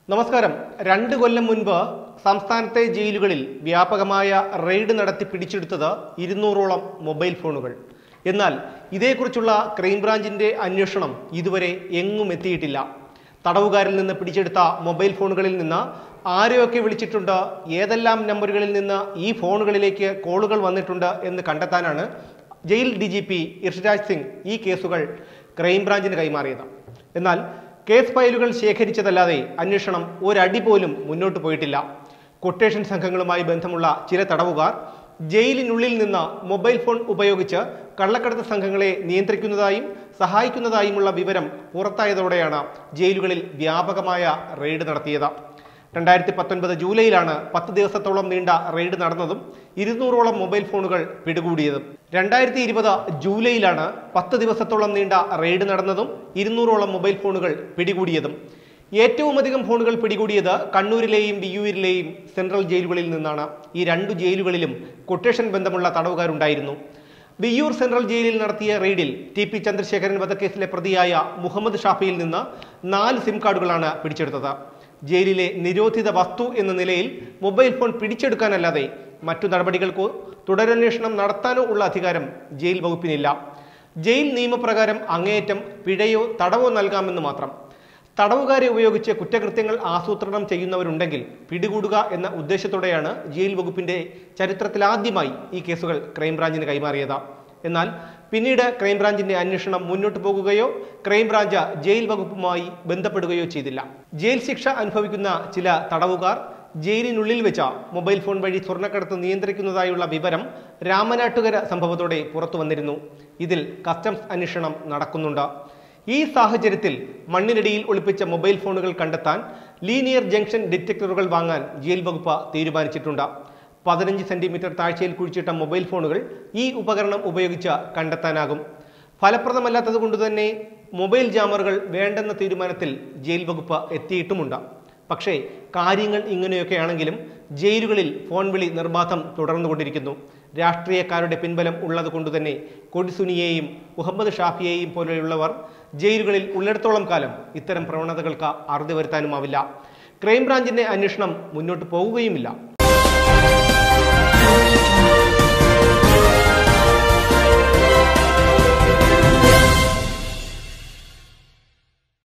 നമസ്കാരം രണ്ട് കൊല്ലം മുൻപ് സംസ്ഥാനത്തെ ജയിലുകളിൽ വ്യാപകമായ റെയ്ഡ് നടത്തി പിടിച്ചെടുത്തത് ഇരുന്നൂറോളം മൊബൈൽ ഫോണുകൾ എന്നാൽ ഇതേക്കുറിച്ചുള്ള ക്രൈംബ്രാഞ്ചിന്റെ അന്വേഷണം ഇതുവരെ എങ്ങും എത്തിയിട്ടില്ല തടവുകാരിൽ നിന്ന് പിടിച്ചെടുത്ത മൊബൈൽ ഫോണുകളിൽ നിന്ന് ആരെയൊക്കെ വിളിച്ചിട്ടുണ്ട് ഏതെല്ലാം നമ്പറുകളിൽ നിന്ന് ഈ ഫോണുകളിലേക്ക് കോളുകൾ വന്നിട്ടുണ്ട് എന്ന് കണ്ടെത്താനാണ് jail D G P Rishiraj Singh ഈ കേസുകൾ ക്രൈംബ്രാഞ്ചിന് കൈമാറിയത് എന്നാൽ കേസ് ഫയലുകൾ ശേഖരിച്ചതല്ലാതെ അന്വേഷണം ഒരടി പോലും മുന്നോട്ട് പോയിട്ടില്ല കൊട്ടേഷൻ സംഘങ്ങളുമായി ബന്ധമുള്ള ചില തടവുകാർ ജയിലിനുള്ളിൽ നിന്ന് മൊബൈൽ ഫോൺ ഉപയോഗിച്ച് കള്ളക്കടത്ത് സംഘങ്ങളെ നിയന്ത്രിക്കുന്നതായും സഹായിക്കുന്നതായുമുള്ള വിവരം പുറത്തായതോടെയാണ് ജയിലുകളിൽ വ്യാപകമായ റെയ്ഡ് നടത്തിയത് രണ്ടായിരത്തി പത്തൊൻപത് ജൂലൈയിലാണ് പത്ത് ദിവസത്തോളം നീണ്ട റെയ്ഡ് നടന്നതും ഇരുന്നൂറോളം മൊബൈൽ ഫോണുകൾ പിടികൂടിയതും രണ്ടായിരത്തി ഇരുപത് ജൂലൈയിലാണ് പത്ത് ദിവസത്തോളം നീണ്ട റെയ്ഡ് നടന്നതും ഇരുന്നൂറോളം മൊബൈൽ ഫോണുകൾ പിടികൂടിയതും ഏറ്റവും അധികം ഫോണുകൾ പിടികൂടിയത് കണ്ണൂരിലെയും വിയ്യൂരിലെയും സെൻട്രൽ ജയിലുകളിൽ നിന്നാണ് ഈ രണ്ടു ജയിലുകളിലും കൊട്ടേഷൻ ബന്ധമുള്ള തടവുകാരുണ്ടായിരുന്നു വിയ്യൂർ സെൻട്രൽ ജയിലിൽ നടത്തിയ റെയ്ഡിൽ ടി പി ചന്ദ്രശേഖരൻ വധക്കേസിലെ പ്രതിയായ മുഹമ്മദ് ഷാഫിയിൽ നിന്ന് നാല് സിം കാർഡുകളാണ് പിടിച്ചെടുത്തത് ജയിലിലെ നിരോധിത വസ്തു എന്ന നിലയിൽ മൊബൈൽ ഫോൺ പിടിച്ചെടുക്കാനല്ലാതെ മറ്റു നടപടികൾക്കോ തുടരന്വേഷണം നടത്താനോ ഉള്ള അധികാരം ജയിൽ വകുപ്പിനില്ല ജയിൽ നിയമപ്രകാരം അങ്ങേയറ്റം പിഴയോ തടവോ നൽകാമെന്ന് മാത്രം തടവുകാരെ ഉപയോഗിച്ച് കുറ്റകൃത്യങ്ങൾ ആസൂത്രണം ചെയ്യുന്നവരുണ്ടെങ്കിൽ പിടികൂടുക എന്ന ഉദ്ദേശത്തോടെയാണ് ജയിൽ വകുപ്പിന്റെ ചരിത്രത്തിലാദ്യമായി ഈ കേസുകൾ ക്രൈംബ്രാഞ്ചിന് കൈമാറിയത് എന്നാൽ പിന്നീട് ക്രൈംബ്രാഞ്ചിന്റെ അന്വേഷണം മുന്നോട്ട് പോകുകയോ ക്രൈംബ്രാഞ്ച് ജയിൽ വകുപ്പുമായി ബന്ധപ്പെടുകയോ ചെയ്തില്ല ജയിൽ ശിക്ഷ അനുഭവിക്കുന്ന ചില തടവുകാർ ജയിലിനുള്ളിൽ വെച്ച മൊബൈൽ ഫോൺ വഴി സ്വർണ്ണക്കടത്ത് നിയന്ത്രിക്കുന്നതായുള്ള വിവരം രാമനാട്ടുകര സംഭവത്തോടെ പുറത്തു വന്നിരുന്നു ഇതിൽ കസ്റ്റംസ് അന്വേഷണം നടക്കുന്നുണ്ട് ഈ സാഹചര്യത്തിൽ മണ്ണിനടിയിൽ ഒളിപ്പിച്ച മൊബൈൽ ഫോണുകൾ കണ്ടെത്താൻ ലീനിയർ ജംഗ്ഷൻ ഡിറ്റക്ടറുകൾ വാങ്ങാൻ ജയിൽ വകുപ്പ് തീരുമാനിച്ചിട്ടുണ്ട് പതിനഞ്ച് സെന്റിമീറ്റർ താഴ്ചയിൽ കുഴിച്ചിട്ട മൊബൈൽ ഫോണുകൾ ഈ ഉപകരണം ഉപയോഗിച്ച് കണ്ടെത്താനാകും ഫലപ്രദമല്ലാത്തത് കൊണ്ട് തന്നെ മൊബൈൽ ജാമറുകൾ വേണ്ടെന്ന തീരുമാനത്തിൽ ജയിൽ വകുപ്പ് എത്തിയിട്ടുമുണ്ട് പക്ഷേ കാര്യങ്ങൾ ഇങ്ങനെയൊക്കെയാണെങ്കിലും ജയിലുകളിൽ ഫോൺ വിളി നിർബാധം തുടർന്നുകൊണ്ടിരിക്കുന്നു രാഷ്ട്രീയക്കാരുടെ പിൻബലം ഉള്ളത് കൊണ്ടുതന്നെ കൊടിസുനിയെയും മുഹമ്മദ് ഷാഫിയെയും പോലെയുള്ളവർ ജയിലുകളിൽ ഉള്ളിടത്തോളം കാലം ഇത്തരം പ്രവണതകൾക്ക് അറുതി വരുത്താനുമാവില്ല ക്രൈംബ്രാഞ്ചിന്റെ അന്വേഷണം മുന്നോട്ട് പോവുകയുമില്ല